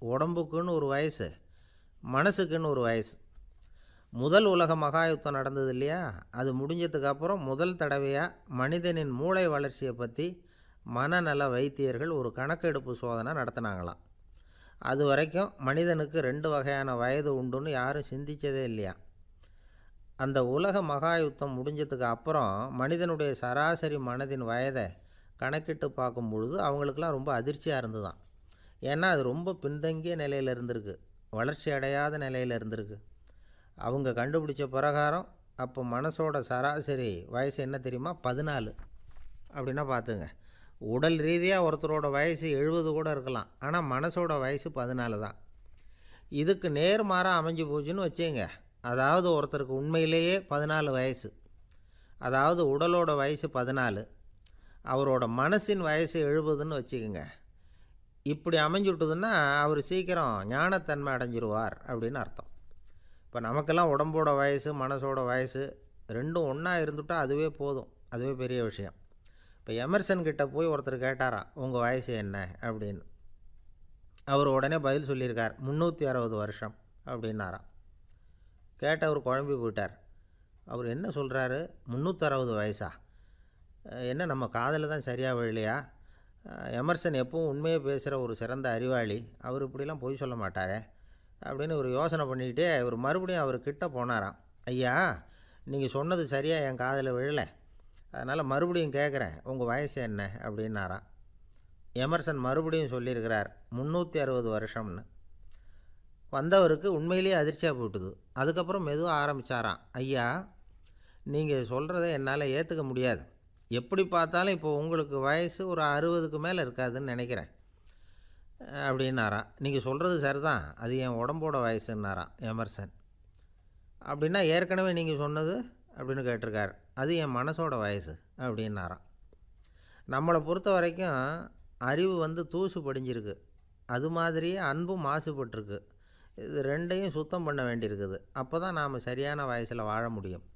உடம்புக்குன்னு ஒரு வயசு மனசுக்குன்னு ஒரு வயசு முதல் உலக மகாயுத்தம் நடந்தது இல்லையா அது முடிஞ்சதுக்கு அப்புறம் முதல் தடவையாக மனிதனின் மூளை வளர்ச்சியை பற்றி மனநல வைத்தியர்கள் ஒரு கணக்கெடுப்பு சோதனை நடத்தினாங்களாம் அது வரைக்கும் மனிதனுக்கு ரெண்டு வகையான வயது உண்டுன்னு யாரும் சிந்திச்சதே இல்லையா அந்த உலக மகாயுத்தம் முடிஞ்சதுக்கு அப்புறம் மனிதனுடைய சராசரி மனதின் வயதை கணக்கிட்டு பார்க்கும் பொழுது அவங்களுக்கெல்லாம் ரொம்ப அதிர்ச்சியாக இருந்துதான் ஏன்னா அது ரொம்ப பின்தங்கிய நிலையில் இருந்திருக்கு வளர்ச்சி அடையாத நிலையில் இருந்திருக்கு அவங்க கண்டுபிடிச்ச பிரகாரம் அப்போ மனசோட சராசரி வயசு என்ன தெரியுமா பதினாலு அப்படின்னா பார்த்துங்க உடல் ரீதியாக ஒருத்தரோட வயசு எழுபது கூட இருக்கலாம் ஆனால் மனசோட வயசு பதினாலு தான் இதுக்கு நேர்மாறாக அமைஞ்சு போச்சுன்னு வச்சுங்க அதாவது ஒருத்தருக்கு உண்மையிலேயே பதினாலு வயசு அதாவது உடலோட வயசு பதினாலு அவரோட மனசின் வயசு எழுபதுன்னு வச்சுக்கோங்க இப்படி அமைஞ்சுட்டுதுன்னா அவர் சீக்கிரம் ஞானத்தன்மை அடைஞ்சிருவார் அப்படின்னு அர்த்தம் இப்போ நமக்கெல்லாம் உடம்போட வயசு மனசோட வயசு ரெண்டும் ஒன்றா இருந்துட்டால் அதுவே போதும் அதுவே பெரிய விஷயம் இப்போ எமர்சன் கிட்ட போய் ஒருத்தர் கேட்டாராம் உங்கள் வயசு என்ன அப்படின்னு அவர் உடனே பதில் சொல்லியிருக்கார் முந்நூற்றி அறுபது வருஷம் அப்படின்னாராம் கேட்டவர் குழம்பி போயிட்டார் அவர் என்ன சொல்கிறாரு முந்நூற்றறுபது வயசா அஹ் என்ன நம்ம காதில் தான் சரியாக விழலையா அஹ் எமர்சன் எப்பவும் உண்மையை பேசுகிற ஒரு சிறந்த அறிவாளி அவர் இப்படிலாம் பொய் சொல்ல மாட்டாரே அப்படின்னு ஒரு யோசனை பண்ணிக்கிட்டே இவர் மறுபடியும் அவர் கிட்ட போனாராம் ஐயா நீங்கள் சொன்னது சரியாக என் காதில் விழலை அதனால் மறுபடியும் கேட்குறேன் உங்கள் வயசு என்ன அப்படின்னாராம் எமர்சன் மறுபடியும் சொல்லியிருக்கிறார் முந்நூற்றி அறுபது வருஷம்னு வந்தவருக்கு உண்மையிலேயே அதிர்ச்சியாக போட்டுது அதுக்கப்புறம் மெதுவாக ஆரம்பித்தாராம் ஐயா நீங்கள் சொல்கிறத என்னால் ஏற்றுக்க முடியாது எப்படி பார்த்தாலும் இப்போ உங்களுக்கு வயசு ஒரு அறுபதுக்கு மேலே இருக்காதுன்னு நினைக்கிறேன் அஹ் அப்படின்னாராம் நீங்கள் சொல்கிறது சரிதான் அது என் உடம்போட வயசுன்னாராம் எமர்சன் அப்படின்னா ஏற்கனவே நீங்கள் சொன்னது அப்படின்னு கேட்டிருக்கார் அது என் மனசோட வயசு அப்படின்னாராம் நம்மளை பொறுத்த வரைக்கும் அறிவு வந்து தூசு படிஞ்சிருக்கு அது மாதிரியே அன்பும் மாசுபட்டிருக்கு இது ரெண்டையும் சுத்தம் பண்ண வேண்டியிருக்குது அப்போ தான் நாம் சரியான வயசில் வாழ முடியும்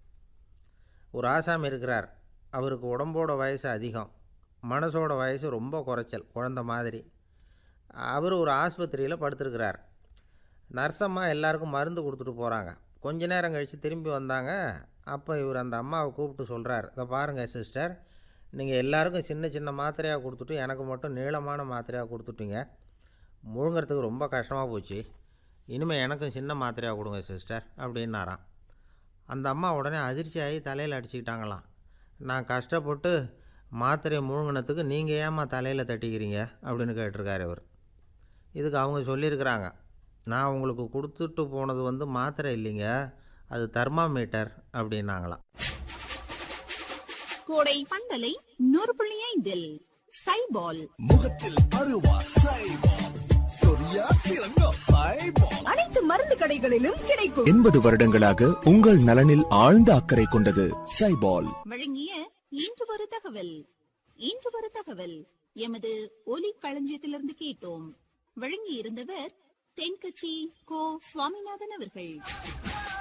ஒரு ஆசாமி இருக்கிறார் அவருக்கு உடம்போட வயசு அதிகம் மனசோட வயசு ரொம்ப குறைச்சல் குழந்த மாதிரி அவர் ஒரு ஆஸ்பத்திரியில் படுத்திருக்கிறார் நர்ஸம்மா எல்லாருக்கும் மருந்து கொடுத்துட்டு போகிறாங்க கொஞ்ச நேரம் கழித்து திரும்பி வந்தாங்க அப்போ இவர் அந்த அம்மாவை கூப்பிட்டு சொல்கிறார் இதை பாருங்கள் சிஸ்டர் நீங்கள் எல்லாருக்கும் சின்ன சின்ன மாத்திரையாக கொடுத்துட்டு எனக்கு மட்டும் நீளமான மாத்திரையாக கொடுத்துட்டீங்க முழுங்கிறதுக்கு ரொம்ப கஷ்டமாக போச்சு இனிமேல் எனக்கும் சின்ன மாத்திரையாக கொடுங்க சிஸ்டர் அப்படின்னாராம் அந்த அம்மா உடனே அதிர்ச்சியாகி தலையில் அடிச்சுக்கிட்டாங்களாம் நான் கஷ்டப்பட்டு மாத்திரையை முழுங்கினத்துக்கு நீங்கள் ஏம்மா தலையில் தட்டிக்கிறீங்க அப்படின்னு கேட்டிருக்காரு இவர் இதுக்கு அவங்க சொல்லியிருக்கிறாங்க நான் உங்களுக்கு கொடுத்துட்டு போனது வந்து மாத்திரை இல்லைங்க அது தெர்மாமீட்டர் அப்படின்னாங்களாம் கோடை பந்தலை நூறு புள்ளி ஐந்தில் சைபால் முகத்தில் அருவா சைபால் சொரியா சிறங்கோ சைபால் அனைத்து மருந்து கடைகளிலும் கிடைக்கும் எண்பது வருடங்களாக உங்கள் நலனில் ஆழ்ந்த அக்கறை கொண்டது சைபால் வழங்கிய இன்று ஒரு தகவல் இன்று ஒரு தகவல் எமது ஒலி களஞ்சியத்திலிருந்து கேட்டோம் வழங்கி இருந்தவர் தென்கட்சி கோ சுவாமிநாதன் அவர்கள்